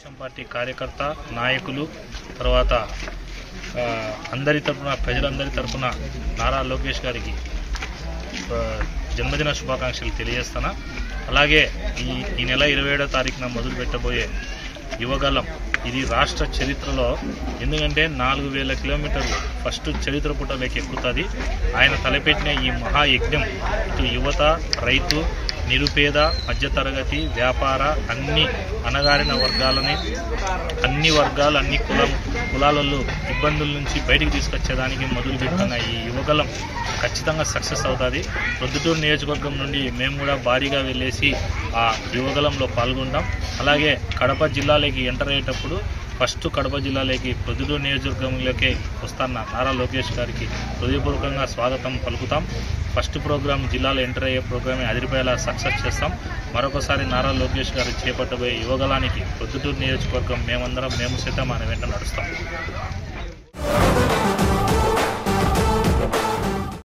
Telugu Desam party కార్యకర్త నాయకులు తర్వాత ఆ, అందరి తరపున ప్రజలందరి తరపున నారా లోకేష్ గారికి ఆ, జన్మదిన శుభాకాంక్షలు తెలియజేస్తాను అలాగే ఈ ఈ నెల ఇరవై ఏడో తారీఖున మొదలు పెట్టబోయే యువగలం ఇది రాష్ట్ర చరిత్రలో ఎందుకంటే నాలుగు వేల కిలోమీటర్లు ఫస్ట్ చరిత్ర పుటలోకి ఎక్కుతుంది ఆయన తలపెట్టిన ఈ మహాయజ్ఞం ఇటు యువత రైతు నిరుపేద మధ్యతరగతి వ్యాపార అన్ని అణగారిన వర్గాలని అన్ని వర్గాలు అన్ని కులం కులాలలో ఇబ్బందుల నుంచి బయటికి తీసుకొచ్చేదానికి మొదలు పెడుతున్న ఈ యువగలం ఖచ్చితంగా సక్సెస్ అవుతుంది ప్రొద్దుటూరు నియోజకవర్గం నుండి మేము కూడా భారీగా వెళ్ళేసి ఆ యువగలంలో పాల్గొంటాం అలాగే కడప జిల్లాలోకి ఎంటర్ అయ్యేటప్పుడు ఫస్ట్ కడప జిల్లాలోకి ప్రొద్దుటూరు నియోజకవర్గంలోకి వస్తున్న నారా లోకేష్ గారికి హృదయపూర్వకంగా స్వాగతం పలుకుతాం ఫస్ట్ ప్రోగ్రామ్ జిల్లాలో ఎంటర్ అయ్యే ప్రోగ్రామే అదిరిపోయేలా సక్సెస్ చేస్తాం మరొకసారి నారా లోకేష్ గారు చేపట్టబోయే యువగలానికి ప్రొద్దుటూరు నియోజకవర్గం మేమందరం మేము సిద్ధం ఆయన వెంట నడుస్తాం